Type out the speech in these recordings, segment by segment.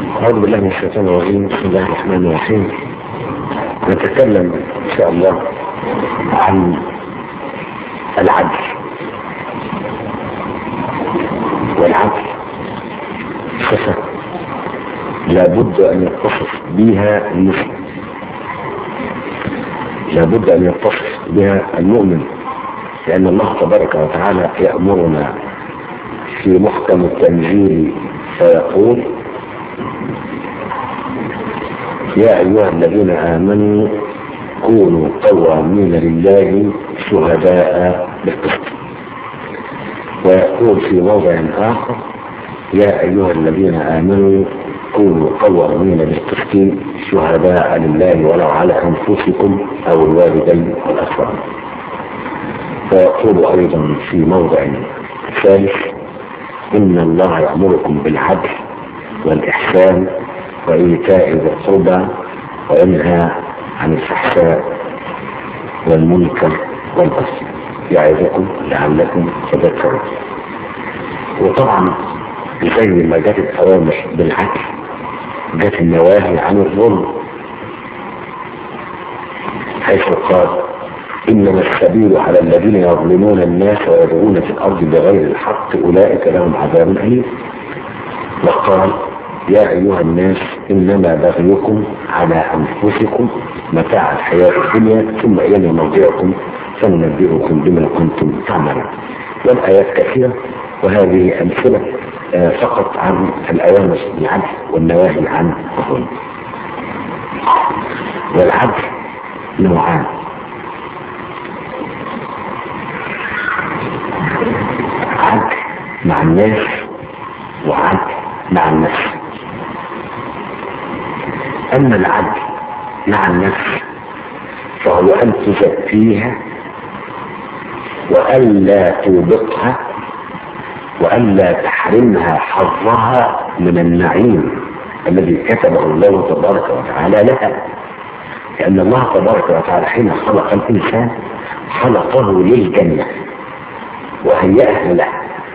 أعوذ بالله من الشيطان الرجيم بسم الله الرحمن الرحيم نتكلم إن شاء الله عن العدل والعدل صفة لابد أن يتصف بها المسلم لابد أن يتصف بها المؤمن لأن الله تبارك وتعالى يأمرنا في محكم التنزيل فيقول يا أيها الذين آمنوا كونوا قوامين لله شهداء بالقسط ويقول في موضع آخر يا أيها الذين آمنوا كونوا قوامين بالقسط شهداء لله ولو على أنفسكم أو الوالدين والأطفال ويقول أيضا في موضع ثالث إن الله يأمركم بالعدل والإحسان وإيتاء ذي القربى وينهى عن الفحشاء والمنكر والبغي يعظكم لعلكم تذكرون وطبعا زي ما جت الأوامر بالعدل جت النواهي عن الظلم حيث قال إنما السبيل على الذين يظلمون الناس ويبغون في الأرض بغير الحق أولئك لهم عذاب أليم وقال يا أيها الناس إنما بغيكم على أنفسكم متاع الحياة الدنيا ثم إلينا مرجعكم فننبئكم بما كنتم تعملون والآيات كثيرة وهذه أمثلة فقط عن الأوامر بالعدل والنواهي عن الظلم والعدل نوعان عدل مع الناس وعدل مع النفس أما العدل مع النفس فهو أن تزكيها وألا توبقها وألا تحرمها حظها من النعيم الذي كتبه الله تبارك وتعالى لها لأن الله تبارك وتعالى حين خلق الإنسان خلقه للجنة وهيأها له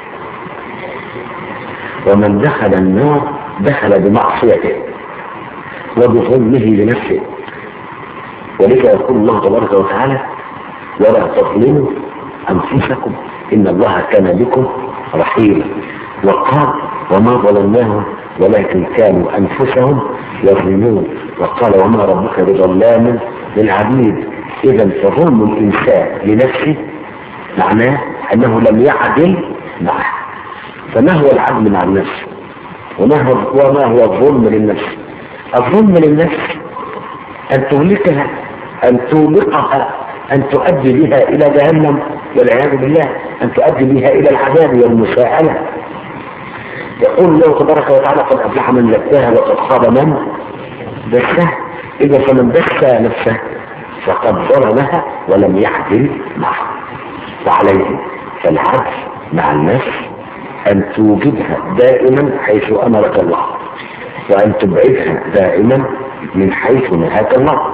ومن دخل النار دخل بمعصيته وبظلمه لنفسه ولذا يقول الله تبارك وتعالى ولا تظلموا أنفسكم إن الله كان بكم رحيما وقال وما ظلمناهم ولكن كانوا أنفسهم يظلمون وقال وما ربك بظلام للعبيد إذا فظلم الإنسان لنفسه معناه أنه لم يعدل معه فما هو العدل مع النفس وما هو, وما هو الظلم للنفس الظلم للنفس أن تهلكها أن توبقها أن تؤدي بها إلى جهنم والعياذ بالله أن تؤدي بها إلى العذاب والمساءلة يقول الله تبارك وتعالى قد أفلح من زكاها وقد خاب من دساها إذا فمن دسى نفسه فقد ظلمها ولم يعدل معها وعليه فالعدل مع النفس أن توجدها دائما حيث أمرك الله وأن تبعدها دائما من حيث نهاك الله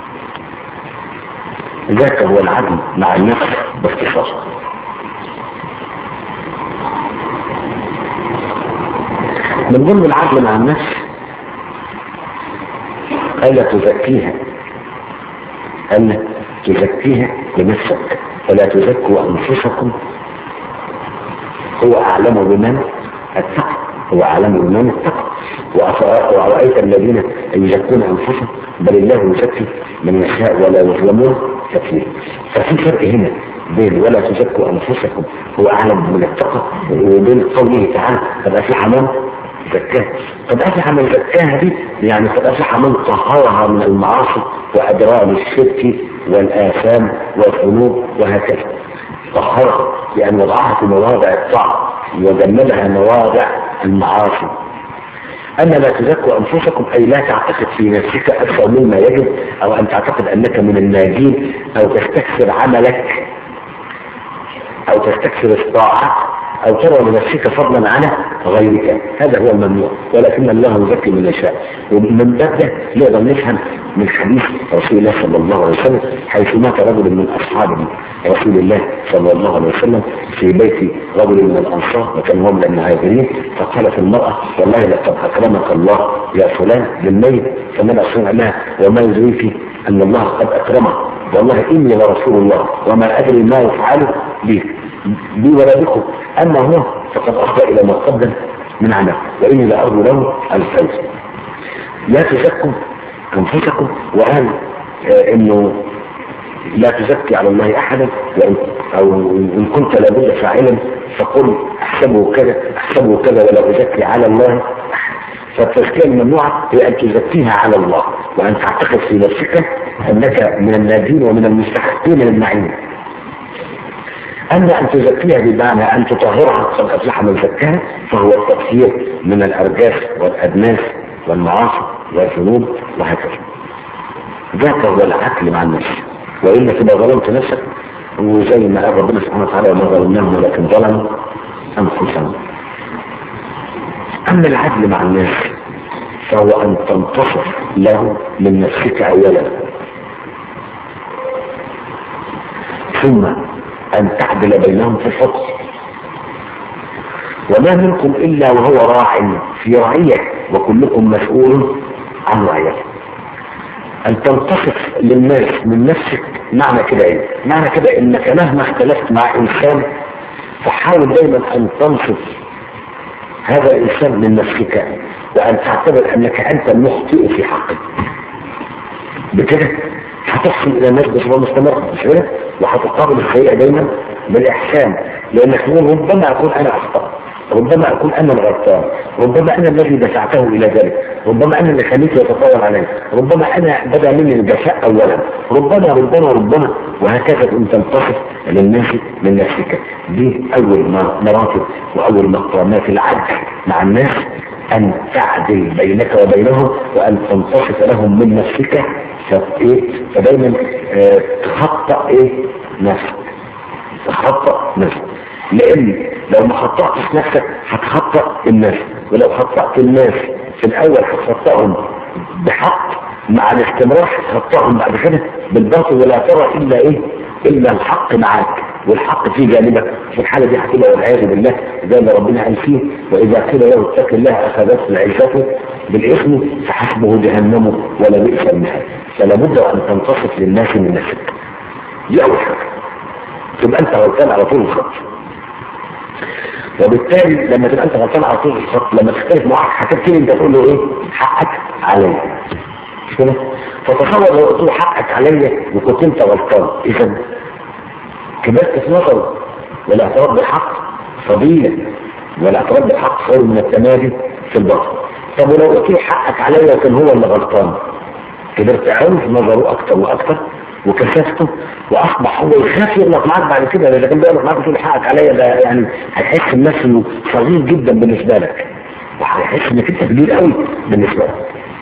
ذاك هو العدل مع النفس باختصار من ضمن العدل مع النفس ألا تزكيها ألا تزكيها لنفسك فلا تزكوا أنفسكم هو أعلم بمن اتقى هو أعلم بمن اتقى وأرأيت الذين يزكون أنفسهم بل الله يزكي من يشاء ولا يظلمون تكليف ففي فرق هنا بين ولا تزكوا أنفسكم هو أعلم بمن اتقى وبين قوله تعالى قد أفلح من زكاها قد أفلح من زكاها دي يعني قد أفلح من طهرها من المعاصي وأدرار الشرك والآثام والذنوب وهكذا طهرها لأن وضعها في مواضع الطاعة وجنبها مواضع المعاصي أما لا تزكوا أنفسكم أي لا تعتقد في نفسك أكثر مما يجب أو أن تعتقد أنك من الناجين أو تستكثر عملك أو تستكثر الطاعات او ترى لنفسك فضلا على غيرك هذا هو الممنوع ولكن الله يزكي من يشاء ومن باب ده نقدر نفهم من حديث رسول الله صلى الله عليه وسلم حيث مات رجل من اصحاب رسول الله صلى الله عليه وسلم في بيت رجل من الانصار وكان هو من المهاجرين فقالت المراه والله لقد اكرمك الله يا فلان بالميت فمن اصنع له وما يدريك ان الله قد اكرمه والله اني لرسول الله وما ادري ما يفعل بي بي ولا بكم اما هو فقد افضى الى ما قدم من عمل واني لارجو له الفوز لا تزكوا انفسكم وقال آه انه لا تزكي على الله احدا وإن او ان كنت لابد فاعلا فقل احسبه كذا احسبه كذا ولا ازكي على الله احد فالتزكيه الممنوعه هي ان تزكيها على الله وان تعتقد في نفسك انك من الناجين ومن المستحقين للنعيم اما ان تزكيها بمعنى ان تطهرها قد افلح من زكاها فهو التطهير من الارجاس والادناس والمعاصي والذنوب وهكذا ذاك هو العقل مع النفس والا تبقى ظلمت نفسك وزي ما قال ربنا سبحانه وتعالى وما ظلمناهم ولكن ظلموا انفسهم اما العدل مع الناس فهو ان تنتصر له من نفسك اولا ثم ان تعدل بينهم في الحكم وما منكم الا وهو راع في رعيه وكلكم مسؤول عن رعيته ان تنتصف للناس من نفسك معنى كده ايه معنى كده انك مهما اختلفت مع انسان فحاول دايما ان تنصف هذا الانسان من نفسك وان تعتبر انك انت المخطئ في حقه بكده هتصل الى الناس بصفه مستمره مش كده وهتقابل السيئه دايما بالاحسان لانك تقول ربما اكون انا اخطات ربما اكون انا الغلطان ربما انا الذي دفعته الى ذلك ربما انا اللي خليته يتطاول علي ربما انا بدا مني الجفاء اولا ربما ربما ربما وهكذا تقوم تنتصف للناس من نفسك دي اول مراتب واول مقامات العدل مع الناس ان تعدل بينك وبينهم وان تنتصف لهم من نفسك فايه فدايما اه تخطأ ايه نفسك تخطأ نفسك لان لو ما خطأتش نفسك هتخطأ الناس ولو خطأت الناس في الاول هتخطأهم بحق مع الاستمرار هتخطأهم بعد كده بالباطل ولا ترى الا ايه الا الحق معاك والحق في جانبك في الحالة دي هتبقى والعياذ بالله زي ما ربنا قال فيه واذا قيل له اتق الله اخذته العزة بالاثم فحسبه جهنم ولا بئس المهاد فلا بد ان تنتصف للناس من نفسك دي اول حاجه تبقى انت غلطان على طول الخط وبالتالي لما تبقى انت غلطان على طول الخط لما تختلف معاك هتبتدي انت تقول له ايه حقك عليا مش كده فتصور لو قلت له حقك عليا وكنت انت غلطان اذا كبرت في نظره والاعتراف بالحق فضيلة والاعتراف بالحق خير من التمادي في الباطل طب ولو قلت له حقك عليا وكان هو اللي غلطان كبرت عرف نظره اكتر واكتر وكشفته واصبح هو يخاف يغلط معاك بعد كده اذا كان بيغلط معاك تقول حقك عليا ده يعني هيحس الناس انه صغير جدا بالنسبه لك وهيحس انك انت كبير قوي بالنسبه لك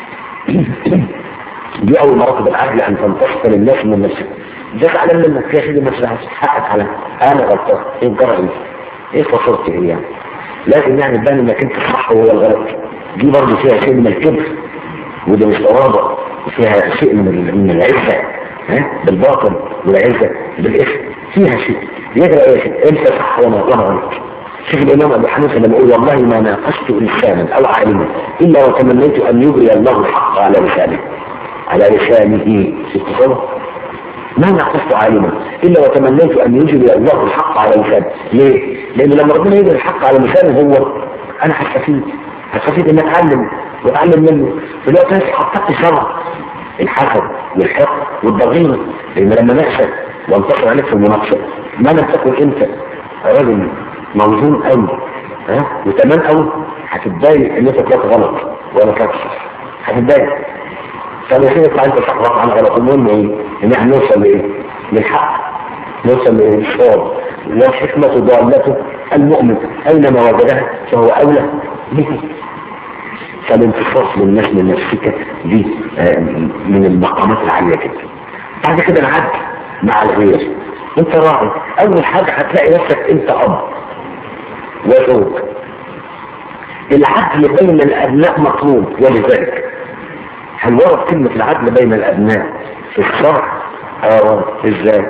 دي اول مراتب العدل ان تنتصر للناس من نفسك ده تعلم منك يا سيدي ما حقك على انا غلطان ايه الجرأة ايه ايه خسرت ايه يعني لازم يعني تبان انك انت صح وهو الغلط دي برضه فيها شيء من الكبر وده مش اراده وفيها شيء من من العزه ها بالباطل والعزه بالاثم فيها شيء يجرى ايه انت صح وانا وانا غلط شوف الامام ابو حنيفه لما يقول والله ما ناقشت انسانا او عالما الا وتمنيت ان يجري الله الحق على لسانه على لسانه في التصور ما ناقشت عالما الا وتمنيت ان يجري الله الحق على لسانه ليه؟ لان لما ربنا يجري الحق على لسانه هو انا هستفيد هستفيد ان اتعلم واتعلم منه في الوقت نفسه حطيت شرع الحسد والحقد والضغينه لان لما نحسد وانتصر عليك في المناقشه ما لم تكن انت راجل موزون قوي ها وتمام قوي هتتضايق ان انت طلعت غلط وانا كده صح هتتضايق طب يا سيدي انت صح غلط انا غلط المهم ايه؟ ان احنا نوصل لايه؟ للحق نوصل للصواب والحكمة ضالته المؤمن اينما وجدها فهو اولى به فالانتصاص للناس من نفسك دي من المقامات العالية جدا بعد كده العدل مع الغير انت راعي اول حاجة هتلاقي نفسك انت اب وزوج العدل بين الابناء مطلوب ولذلك هل ورد كلمة العدل بين الابناء في الشرع اه ازاي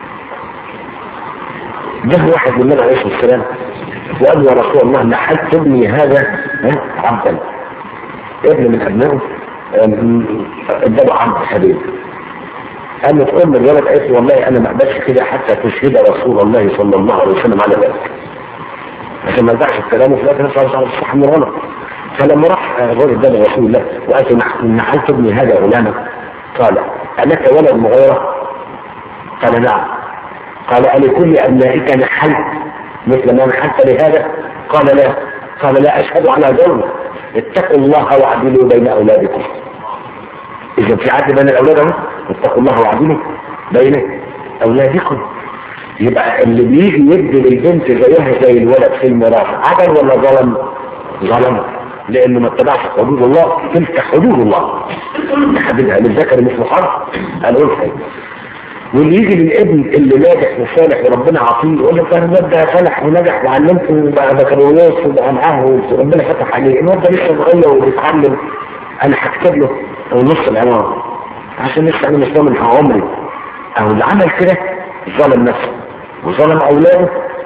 جه واحد من النبي عليه الصلاه والسلام وقال يا رسول الله نحلت ابني هذا عبدا ابن من ابنائه اداله عبد حبيب قال له تقول الولد قالت له والله انا ما اقبلش كده حتى تشهد رسول الله صلى الله عليه وسلم على ذلك عشان ما يرجعش الكلام وفي الاخر نسال على الصح من الغلط فلما راح الراجل ده لرسول الله وقال له نحلت ابني هذا غلاما قال الك ولد مغيره قال نعم قال ألكل أبنائك نحلت مثل ما نحلت لهذا قال لا قال لا أشهد على دولة اتقوا الله واعدلوا بين أولادكم إذا في عدل بين الأولاد اهو اتقوا الله واعدلوا بين أولادكم يبقى اللي بيجي يدي للبنت زيها زي الولد في الميراث عدل ولا ظلم؟ ظلم لأنه ما اتبعش حدود الله تلك حدود الله تحددها للذكر مثل حرف الأنثى واللي يجي للابن اللي ناجح وصالح وربنا عطيه يقول لك انا الواد ده صالح ونجح وعلمته وبقى بكالوريوس وبقى معاه وربنا فتح عليه الواد ده لسه صغير وبيتعلم انا هكتب له نص العمارة عشان لسه انا مش ضامن عمري اهو اللي عمل كده ظلم نفسه وظلم اولاده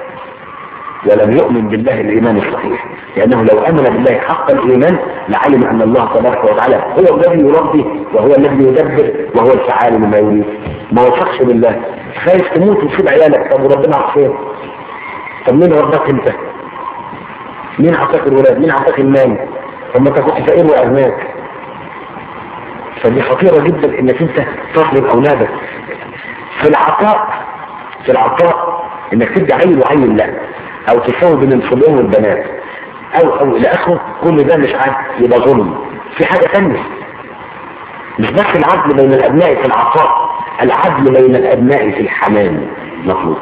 ولم يؤمن بالله الايمان الصحيح لانه لو امن بالله حق الايمان لعلم ان الله تبارك وتعالى هو الذي يربي وهو الذي يدبر وهو الفعال لما يريد ما وثقش بالله خايف تموت وتسيب عيالك طب وربنا عصير طب مين ربك انت مين عطاك الولاد مين عطاك المال طب ما تكون فقير واغناك فدي خطيره جدا انك انت تظلم اولادك في العطاء في العطاء انك تدي عيل وعيل لا او تساوي بين الصبيان والبنات او او الى اخره كل ده مش عادل يبقى ظلم في حاجه ثانيه مش بس العدل بين الابناء في العطاء العدل بين الابناء في الحنان مطلوب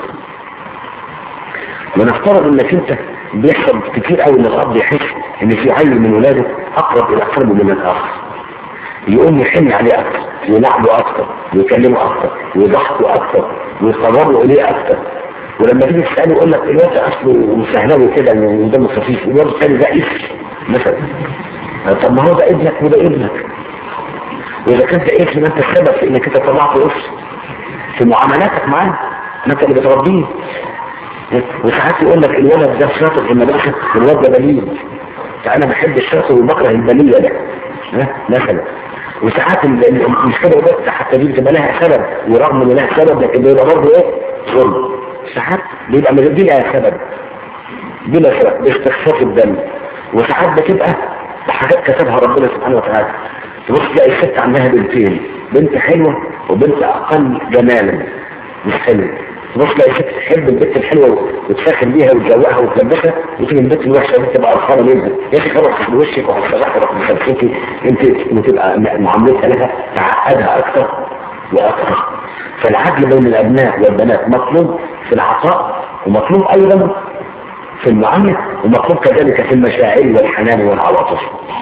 ونفترض انك انت بيحصل كتير قوي ان الاب يحس ان في عيل من ولاده اقرب الى قلبه من الاخر يقوم يحن عليه اكتر يلعبه اكتر ويكلمه اكتر ويضحكه اكتر ويقربه اليه اكتر ولما تيجي تساله يقول لك الواد اصله سهلاوي كده من دم خفيف الواد الثاني ده اسم مثلا طب ما هو ده ابنك وده ابنك واذا كنت اسم ما انت السبب في انك انت طلعت اسم في معاملاتك معاه ما انت اللي بتربيه وساعات يقول لك الولد ده شاطر في المدرسه والواد ده بليد فانا بحب الشاطر وبكره البليه ده مثلا وساعات مش كده بس حتى دي بتبقى لها سبب ورغم ان لها سبب لكن بيبقى برضه ايه ظلم ساعات بيبقى بلا سبب بلا سبب باستخفاف الدم وساعات بتبقى بحاجات كتبها ربنا سبحانه وتعالى تبص تلاقي الست عندها بنتين بنت حلوه وبنت اقل جمالا مش حلوه تبص تلاقي الست تحب البنت الحلوه وتفاخر بيها وتجوقها وتلبسها وتيجي البنت الوحشه دي تبقى قرفانه منها يا اخي خلاص في وشك وهتفرحك وهتخليكي انت وتبقى معاملتها لها تعقدها اكثر واكثر فالعدل بين الابناء والبنات مطلوب في العطاء ومطلوب ايضا في المعامله ومطلوب كذلك في المشاعر والحنان والعواطف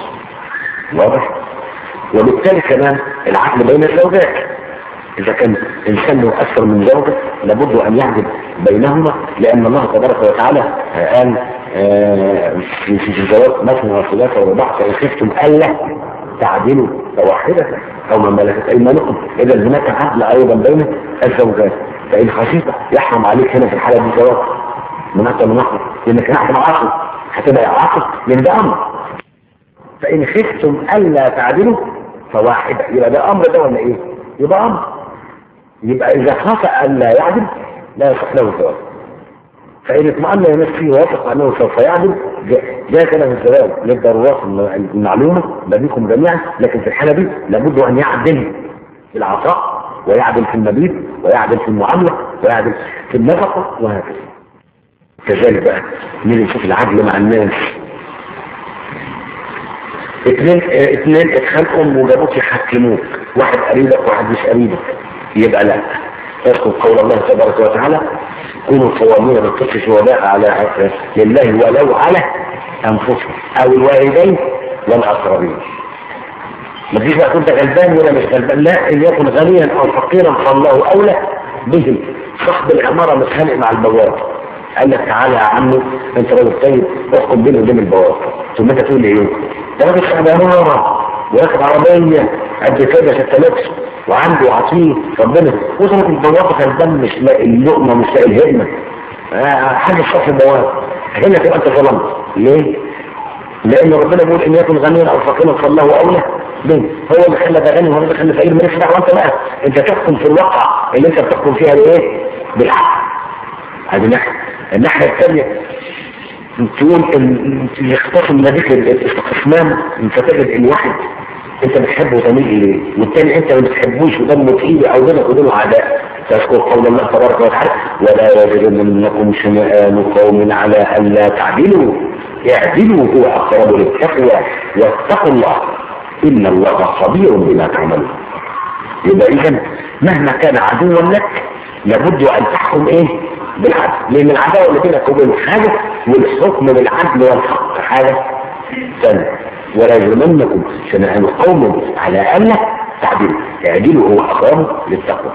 واضح وبالتالي كمان العقل بين الزوجات إذا كان إنسان له أكثر من زوجة لابد أن يعدل بينهما لأن الله تبارك وتعالى قال في في الزواج مثلا وثلاثة ورباع فإن خفتم ألا تعدلوا فواحدة أو من ملكت أيمانكم إذا هناك عدل أيضا بين الزوجات فإن خشيت يحرم عليك هنا في الحالة دي زواج من أكثر من أخر لأنك نحن عاقل هتبقى عاقل لأن ده أمر فإن خفتم ألا تعدلوا فواحدة يبقى ده أمر ده ولا إيه؟ يبقى أمر يبقى إذا خاف ألا يعدل لا يصح له الزواج فإن اطمأن يا نفسي ووافق أنه سوف يعدل جاء كده في الزواج للضرورات المعلومة بينكم جميعا لكن في الحالة دي لابد أن يعدل في العطاء ويعدل في المبيت ويعدل في المعاملة ويعدل في النفقة وهكذا كذلك بقى نيجي نشوف العدل مع الناس اثنين اه اثنين اتخانقوا وجابوك يحكموك واحد قريبك وواحد مش قريبك يبقى لا اذكر قول الله تبارك وتعالى كونوا قوامين بالقسط شهداء على لله ولو على انفسهم او الوالدين والاقربين ما تجيش بقى كنت غلبان ولا مش غلبان لا ان يكن غنيا او فقيرا فالله اولى بهم صاحب العماره متخانق مع البواب قال لك تعالى يا عمي انت راجل طيب احكم بيني وبين البواب ثم انت تقول لي ايه؟ ده راجل صاحب اماره وراكب عربيه قد كده ست لبس وعنده عطيه ربنا وصلت البوابه كان مش لاقي اللقمه مش لاقي الهدمه آه حاجه في البواب هنا تبقى انت ظلمت ليه؟ لان ربنا بيقول ان يكن غنيا او فقيرا فالله اولى به هو اللي خلى ده غني وهو اللي خلى فقير مالكش دعوه انت بقى انت تحكم في الواقع اللي انت بتحكم فيها بايه؟ بالعقل هذه ناحيه الناحيه الثانيه تقول ان يختصم لديك الاستقسام انت تجد ان واحد انت بتحبه وتميل اليه والتاني انت ما بتحبوش ودمه تقيل او بينك وبينه عداء تذكر قول الله تبارك وتعالى ولا يجرمنكم شنآن قوم على الا تعدلوا اعدلوا هو اقرب للتقوى واتقوا الله ان الله خبير بما تعملون يبقى اذا مهما كان عدوا لك لابد ان تحكم ايه بالعدل لان العداوه اللي بينك وبين حاجه والحكم بالعدل والحق حاجه ثانيه ولا يجرمنكم شنآن قوم على الا تعدلوا اعدلوا هو اقرب للتقوى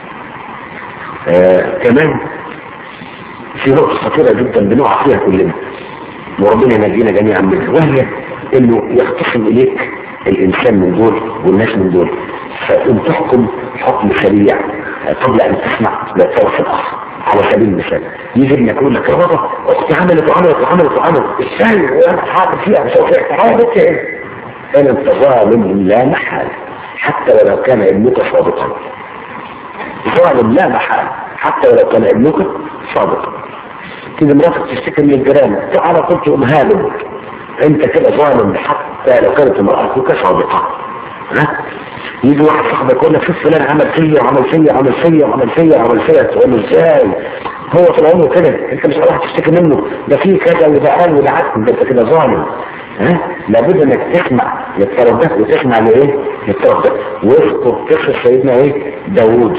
آه كمان في نقطة خطيرة جدا بنقع فيها كلنا وربنا ينجينا جميعا منها وهي انه يختصم اليك الانسان من دول والناس من دول فان تحكم حكم سريع قبل ان تسمع للطرف الاخر على سبيل المثال يجي ابنك يقول لك يا بابا اختي عملت وعملت وعملت وعملت ازاي وانا حاضر فيها مش عارف تعالى بس ايه انا انت ظالم لا محاله حتى ولو كان ابنك صادقا ظالم لا محاله حتى ولو كان ابنك صادقا كده مراتك تشتكي من الجيران تعالى قلت ام هالم انت كده ظالم حتى لو كانت امرأتك صادقة ها يجي واحد صاحبك يقول لك شوف فلان عمل فيا وعمل فيا وعمل فيا وعمل فيا وعمل فيا تقول له ازاي هو طول عمره كده انت مش راح تشتكي منه ده في كذا وده قال وده عكس ده انت كده ظالم ها لابد انك تسمع للطرف ده وتسمع لايه؟ للطرف ده واذكر قصه سيدنا ايه؟ داوود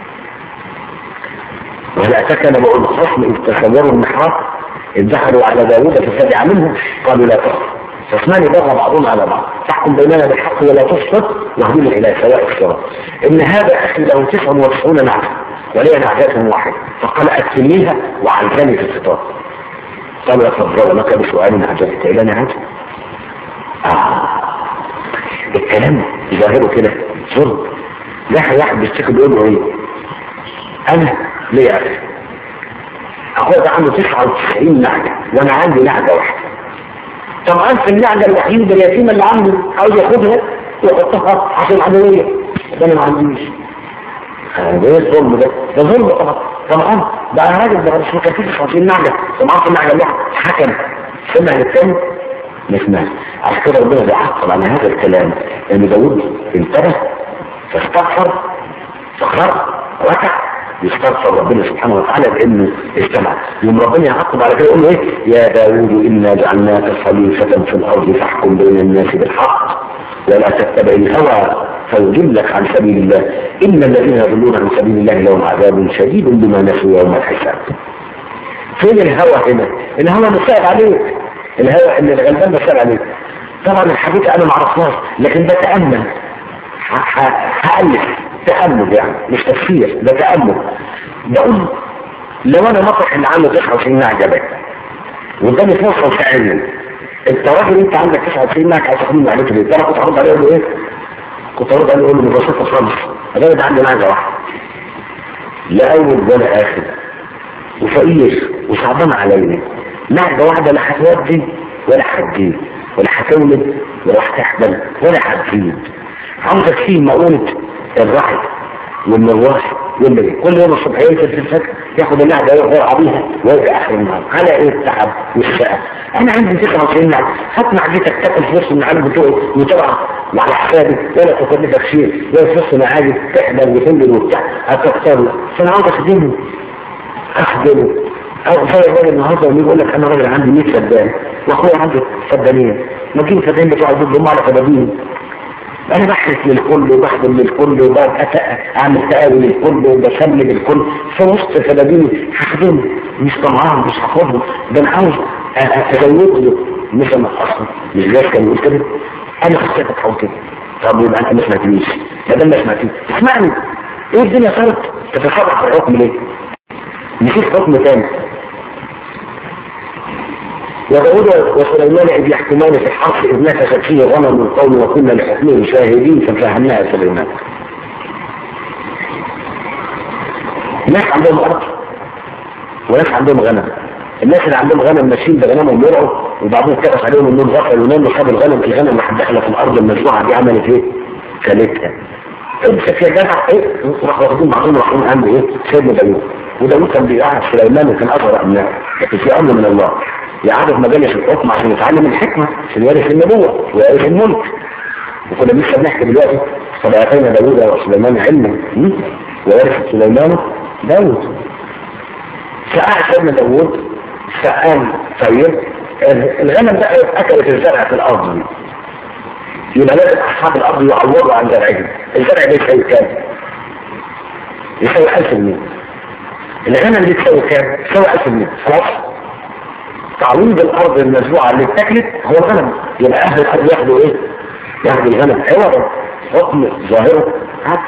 وهل اتاك انا بقول الخصم اذ تسوروا المحراب اذ دخلوا على داوود فسجع منهم قالوا لا تخف فاثنان بغى بعضهم على بعض تحكم بيننا بالحق ولا تسقط واهدنا الى سواء الصراط ان هذا اخي له 99 نعجه ولي نعجه واحده فقال اكفنيها وعلمني في الفطار قال يا فضل لك بسؤال نعجتك الى نعجه آه. الكلام ظاهره كده ظلم لا واحد بيشتكي بيقول له ايه انا ليه اخي اخويا ده عنده 99 نعجه وانا عندي نعجه واحده طبعا في النعجه الوحيده اليتيمه اللي عنده عاوز ياخدها ويحطها عشان العدويه ده انا ما عنديش ده ايه الظلم ده؟ ده ظلم طبعا طبعا ده انا راجل ده مش مكفيش 50 نعجه طبعا في النعجه الواحده حكم سمع للثاني ما سمعش عشان كده ربنا بيعقب على هذا الكلام ان داوود انتبه فاستغفر فخر ركع يستغفر ربنا سبحانه وتعالى بانه استمع يوم ربنا يعقب على كده يقول له ايه يا داوود انا جعلناك خليفه في الارض فاحكم بين الناس بالحق ولا تتبع الهوى فيضلك عن سبيل الله ان الذين يضلون عن سبيل الله لهم عذاب شديد بما نسوا يوم الحساب فين الهوى هنا الهوى مساعد عليك الهوى ان الغلبان مساعد عليك طبعا الحديث انا ما اعرفهاش لكن ده تامل هالف تأمل يعني مش تفسير ده تأمل بقول لو انا مطرح اللي عنده 99 نعجة بقى واداني فرصة وسألني انت راجل انت عندك 99 نعجة عايز تاخدني عليك ليه؟ انا كنت هرد عليه اقول له ايه؟ كنت هرد عليه اقول له ببساطة خالص انا ده عندي نعجة واحدة لا اول ولا اخر وفقير وصعبان عليا نعجة واحدة لا هتودي ولا هتجيب ولا هتولد ولا هتحمل ولا هتزيد عاوزك فيه مؤونة الرعي والمرواح والنبي كل يوم الصبح ينزل في الفجر ياخد النعجة ويغير بيها ويرجع اخر النهار على ايه التعب والشقة انا عندي 99 نعجة هات نعجتك تاكل في نص النعام بتوعي وتبع وعلى حسابي ولا تكلفك شيء ولا في نص معادي تحضر وتنزل وبتاع هتكتر له فانا عاوز اخدمه اخدمه او زي الراجل النهارده اللي يقول لك انا راجل عندي 100 فدان واخويا عنده فدانين ما تجيب فدان بتوع ضدهم على فدانين انا بحرس للكل وبخدم للكل وببقى اعمل تقاوي للكل وبسلم للكل في وسط فدادين هخدمه مش طمعان مش هاخده ده انا عاوز ازود له مش انقصه مش جاي كان يقول كده انا خسيتك حول كده طب يبقى انت ما سمعتنيش ما دام ما سمعتنيش اسمعني ايه الدنيا صارت تتصرف على الحكم ليه؟ نسيت حكم تاني وداود وسليمان إذ يحكمان في الحرث إذ نفست فيه غنم القوم وكنا لحكمه شاهدين ففهمناها سليمان ناس عندهم أرض وناس عندهم غنم الناس اللي عندهم غنم ماشيين بغنمهم يرعوا وبعضهم كبس عليهم انهم غفلوا وناموا خد الغنم الغنم راح داخله في الارض المزروعه دي عملت ايه؟ كلتها امسك يا جدع ايه؟ راح واخدين بعضهم راحوا امر ايه؟ سيدنا داوود وداوود كان بيقعد سليمان وكان اصغر ابنائه لكن في امر من الله يعرف مجالس الحكم عشان يتعلم الحكمه عشان يورث النبوه ويورث الملك وكنا لسه بنحكي دلوقتي فبعثينا داوود وسليمان علما وورث سليمان داوود فقعد سيدنا داوود فقام طيب الغنم ده اكلت الزرع في الارض دي يبقى لازم اصحاب الارض يعوضوا عن زرعهم الزرع ده يساوي كام؟ يساوي 1000 جنيه الغنم دي تساوي كام؟ تساوي 1000 جنيه خلاص تعويض الارض المزروعه اللي اتاكلت هو غنم يبقى اهل الارض ياخدوا ايه؟ ياخدوا الغنم عوضا حكم ظاهره عدل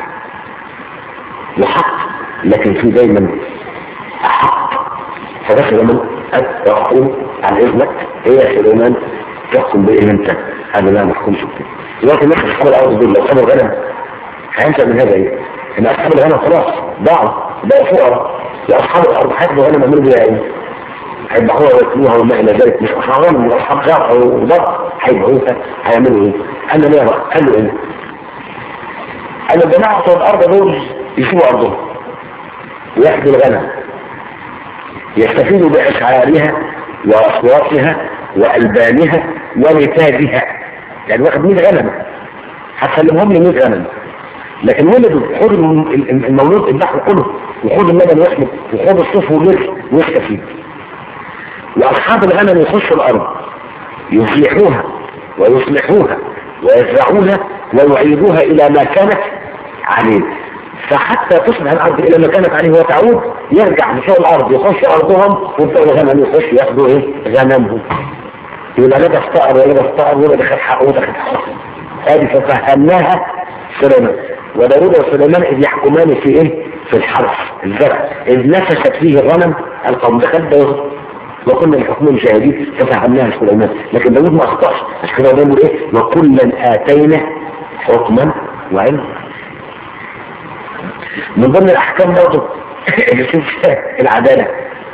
وحق لكن في دايما حق فبس لما يحكم عن اذنك هي سليمان تحكم بايه انت هذا لا محكومش بكده دلوقتي الناس اصحاب الارض دول لو خدوا الغنم هينشا من هذا ايه؟ ان اصحاب الغنم خلاص ضاعوا بقوا فقراء لاصحاب الارض هياخدوا غنم يعملوا بيها ايه؟ هيذبحوها وياكلوها وما الى ذلك مش اصحاب من اصحاب زرع وضرع هيذبحوها هيعملوا ايه؟ قال له ليه قال له ايه؟ قال له الجماعه بتوع الارض دول يسيبوا ارضهم وياخدوا الغنم يستفيدوا بأشعارها وأصواتها وألبانها ونتاجها يعني واخد 100 غنم هتسلمهم لي 100 غنم لكن ولدوا خد المولود البحر كله وخد اللبن يحمد وخد الصوف والملح ويستفيد وأصحاب الغنم يخشوا الأرض يصلحوها ويصلحوها ويزرعوها ويعيدوها إلى ما كانت عليه فحتى تصبح الارض الى ما كانت عليه وتعود يرجع بشوء الارض يخش ارضهم وبتوع الغنم يخش ياخدوا ايه غنمهم يبقى لا تفتقر ولا تفتقر ولا دخل حقه ولا دخل حقه هذه ففهمناها سليمان وداود وسليمان اذ يحكمان في ايه في الحرث الزرع اذ نفست فيه الغنم القوم دخل داود وكنا الحكم شاهدين ففهمناها سليمان لكن داود ما اخطاش عشان كده بيقول ايه وكلا اتينا حكما وعلما من ضمن الاحكام برضه اللي فيها العداله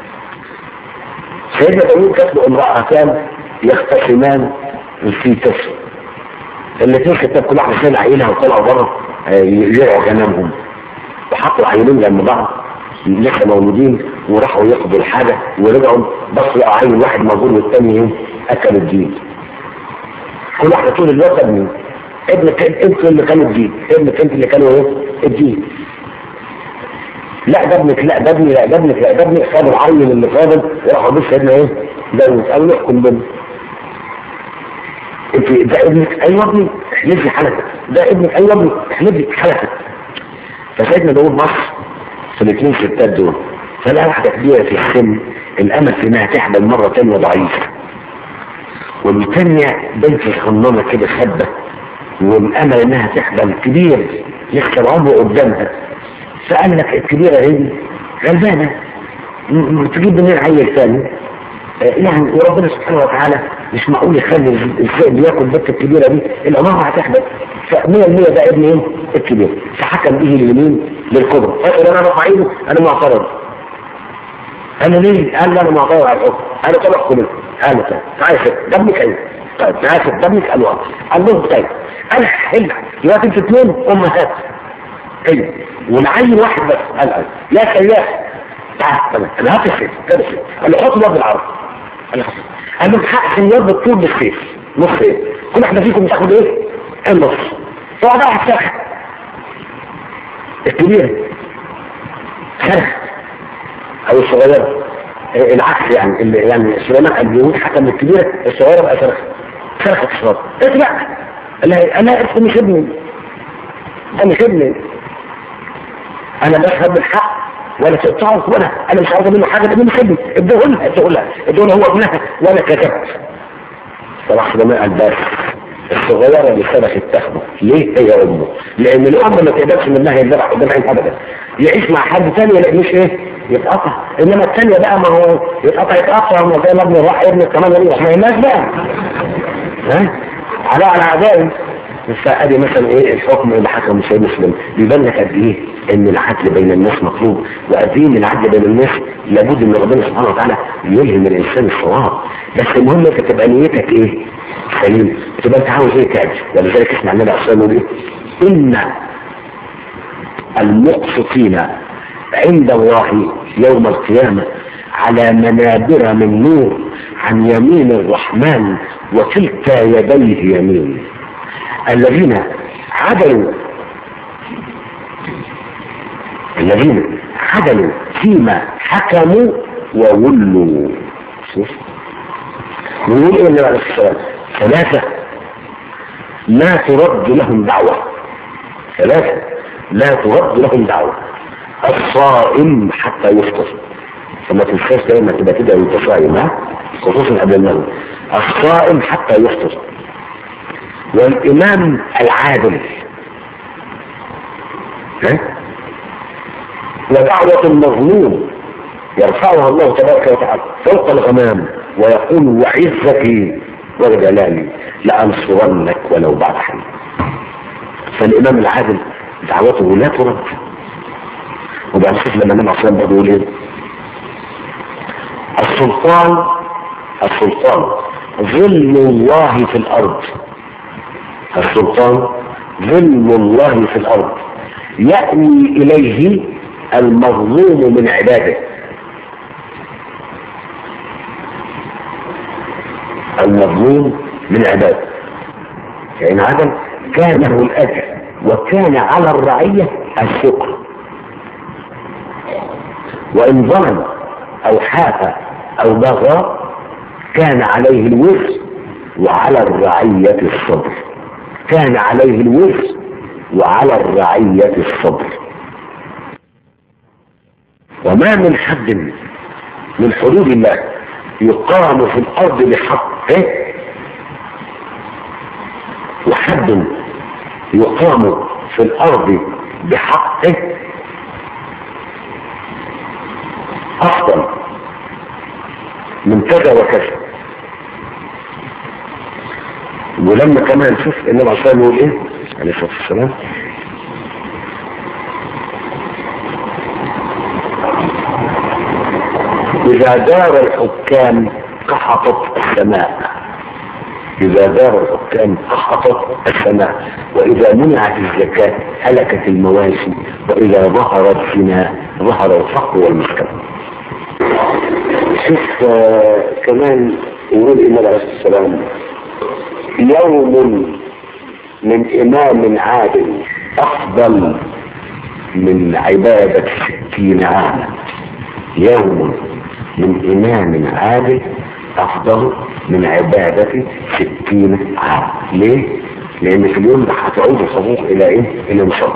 سيدنا داوود كانت له امرأتان يختصمان في طفل الاثنين كتاب كل واحد فينا عينها وطلعوا بره يرعوا غنمهم وحطوا عينين جنب بعض لسه مولودين وراحوا ياخدوا الحاجه ورجعوا بصوا لقوا عين واحد موجود والثاني ايه اكل الدين كل واحده تقول الواد ابني ابنك انت اللي كانوا الدين ابنك انت اللي كانوا ايه الدين لا ده ابنك لا ده ابني لا ده ابنك لا ده ابنك خدوا العين اللي فاضل وراحوا بص سيدنا ايه داوود قالوا له احكم بينا انت ده ابنك ايوه ابني احلف لي حلقك ده ابنك ايوه ابني احلف لي حلقك فسيدنا داوود بص في الاثنين ستات دول فلا واحده كبيره في السن الامل في انها تحمل مره ثانيه ضعيفه والثانيه بنت صغننه كده شابه والامل انها تحمل كبير لسه العمر قدامها فقال لك الكبيرة هذه غلبانة تجيب منين عيل ثاني يعني وربنا سبحانه وتعالى مش معقول يخلي الذئب ياكل بنت الكبيرة دي الأمارة هتحدث فمية المية ده ابن ايه الكبير فحكم به اليمين للكبرى قال انا رفع ايده انا معترض قال له ليه؟ قال له انا معترض على الحكم قال له طب احكم انت قال له طيب تعالى ده ابنك ايه؟ طيب تعالى ده ابنك قال له قال له طيب انا هحل دلوقتي انتوا اثنين امهات ايوه والعين واحد بس قال قال يا سياح تعال تمام انا هات السيف كده السيف قال له حط الواد بالعرض قال له قال له حق الواد بالطول بالسيف نص سيف كل واحده فيكم بتاخد ايه؟ النص فقعد واحد سخن الكبير سخن او الصغيره العكس يعني اللي يعني سليمان قال بيقول حكم الكبيره الصغيره بقى صرخت صرخت الصغيره اسمع انا انت مش ابني ده مش ابني انا بفهم الحق ولا تقطعه ولا انا مش عاوز منه حاجه ده مش ابني اديه لها اديه لها اديه هو ابنها وانا كتبت صراحه ده قال بس الصغيرة اللي سبقت تاخده ليه هي امه لان الام ما تقدرش منها يزرع قدام عين ابدا يعيش مع حد ثاني لا مش ايه يتقطع انما الثانيه بقى ما هو يتقطع يتقطع ما زي ما ابن راح ابن كمان غريب ما الناس بقى ها على على عدائم فادي مثلا ايه الحكم اللي حكم سيد مسلم بيبان لك قد ايه ان العدل بين الناس مطلوب وقد ايه ان العدل بين الناس لابد ان ربنا سبحانه وتعالى يلهم الانسان الصواب بس المهم انت تبقى نيتك ايه سليم تبقى انت عاوز ايه تعمل ولذلك اسمع النبي عليه الصلاه والسلام ايه ان المقسطين عند الله يوم القيامة على منابر من نور عن يمين الرحمن وكلتا يديه يمين الذين عدلوا الذين عدلوا فيما حكموا وولوا شوف نقول ايه النبي عليه الصلاه ثلاثه لا ترد لهم دعوه ثلاثه لا ترد لهم دعوه الصائم حتى يفطر فما تنساش دايما تبقى كده وانت صايم ها خصوصا قبل النوم الصائم حتى يفطر والامام العادل ها ودعوة المظلوم يرفعها الله تبارك وتعالى فوق الغمام ويقول وعزتي وجلالي لأنصرنك ولو بعد حين فالإمام العادل دعوته لا ترد وبقى نشوف لما النبي عليه برضه يقول ايه السلطان السلطان ظل الله في الارض السلطان ظل الله في الارض يأوي اليه المظلوم من عباده المظلوم من عباده فإن عدم كان له الأجر وكان على الرعية الشكر وإن ظلم أو حاف أو بغى كان عليه الوزر وعلى الرعية الصبر كان عليه الوزر وعلى الرعية الصبر وما من حد من حدود الله يقام في الأرض بحقه وحد يقام في الأرض بحقه أفضل من كذا وكذا ولما كمان شوف النبي عليه الصلاة يقول ايه عليه الصلاة والسلام إذا دار الحكام قحطت السماء إذا دار الحكام قحطت السماء وإذا منعت الزكاة هلكت المواشي وإذا ظهر الزنا ظهر الفقر والمسكن شوف آه كمان يقول النبي عليه الصلاة والسلام يوم من إمام عادل أفضل من عبادة ستين عاما يوم من إمام عادل أفضل من عبادة ستين عام ليه؟ لأن في اليوم ده هتعود الحقوق إلى إيه؟ إلى مصر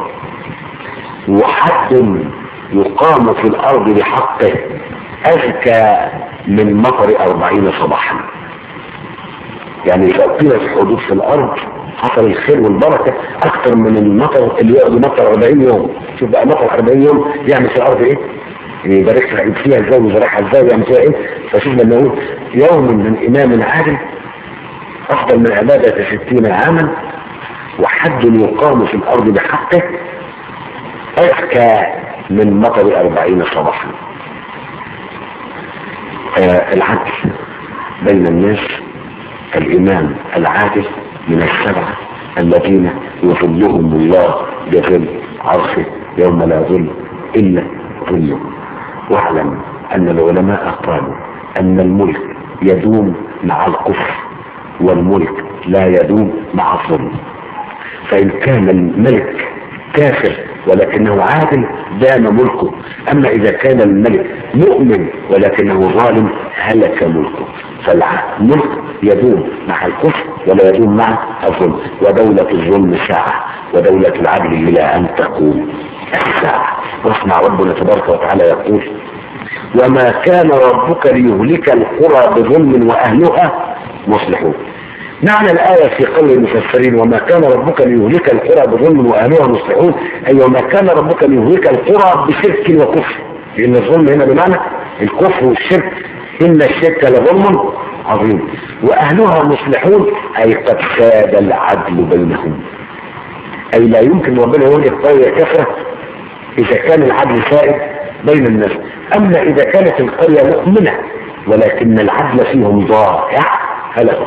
وحد يقام في الأرض بحقه أزكى من مطر أربعين صباحا يعني إذا قيلت حدود في الأرض حصل الخير والبركة أكثر من المطر اللي يقضي مطر 40 يوم شوف بقى مطر 40 يوم يعمل في الأرض إيه؟ يبارك فيها ازاي ويزرعها ازاي ويعمل فيها ايه فشوف لما يقول يوم من امام عادل افضل من عبادة ستين عاما وحد يقام في الارض بحقه اذكى من مطر اربعين صباحا آه العدل بين الناس الامام العادل من السبعة الذين يظلهم الله بظل عرشه يوم لا ظل الا ظله واعلم ان العلماء قالوا ان الملك يدوم مع الكفر والملك لا يدوم مع الظلم فان كان الملك كافر ولكنه عادل دام ملكه اما اذا كان الملك مؤمن ولكنه ظالم هلك ملكه فالملك يدوم مع الكفر ولا يدوم مع الظلم ودولة الظلم ساعة ودولة العدل إلى أن تقوم الساعة واسمع ربنا تبارك وتعالى يقول وما كان ربك ليهلك القرى بظلم وأهلها مصلحون معنى الآية في قول المفسرين وما كان ربك ليهلك القرى بظلم وأهلها مصلحون أي وما كان ربك ليهلك القرى بشرك وكفر لان الظلم هنا بمعنى الكفر والشرك ان الشرك لظلم عظيم واهلها مصلحون اي قد ساد العدل بينهم اي لا يمكن ربنا يقول القرية كفرة اذا كان العدل سائد بين الناس اما اذا كانت القرية مؤمنة ولكن العدل فيهم ضائع هلكوا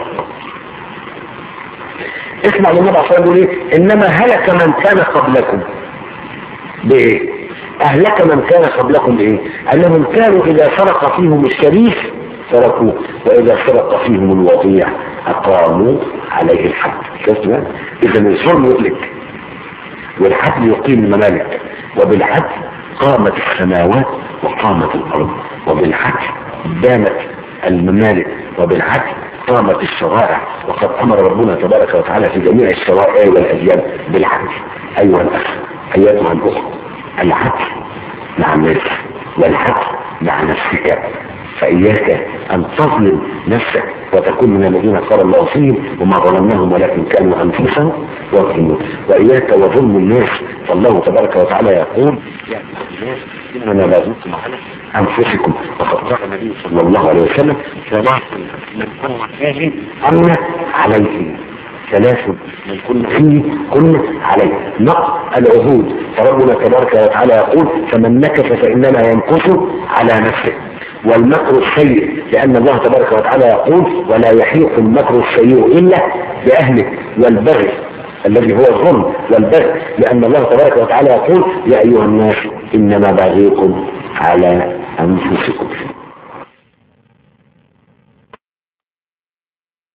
اسمع لما بعض يقول ايه انما هلك من كان قبلكم بايه اهلك من كان قبلكم بايه انهم كانوا اذا سرق فيهم الشريف تركوه واذا سرق فيهم الوضيع اقاموا عليه الحد شفت بقى اذا الظلم يهلك والعدل يقيم الممالك وبالعدل قامت السماوات وقامت الارض وبالعدل دامت الممالك وبالعدل قامت الشرائع وقد امر ربنا تبارك وتعالى في جميع الشرائع والاديان بالعدل ايها الاخ ايتها الاخت العدل مع الناس والعدل مع نفسك فإياك أن تظلم نفسك وتكون من الذين قال الله فيهم وما ظلمناهم ولكن كانوا أنفسهم يظلمون وإياك وظلم الناس فالله تبارك وتعالى يقول يا الناس إننا لا نظلم على أنفسكم وقد قال النبي صلى الله عليه وسلم ثلاث من كن فيه أمن عليه ثلاث من كن فيه كن عليه نقض العهود فربنا تبارك وتعالى يقول فمن نكث فإنما ينكث على نفسه والمكر السيء لأن الله تبارك وتعالى يقول ولا يحيق المكر السيء إلا بأهله والبغي الذي هو الظلم والبغي لأن الله تبارك وتعالى يقول يا أيها الناس إنما بغيكم على أنفسكم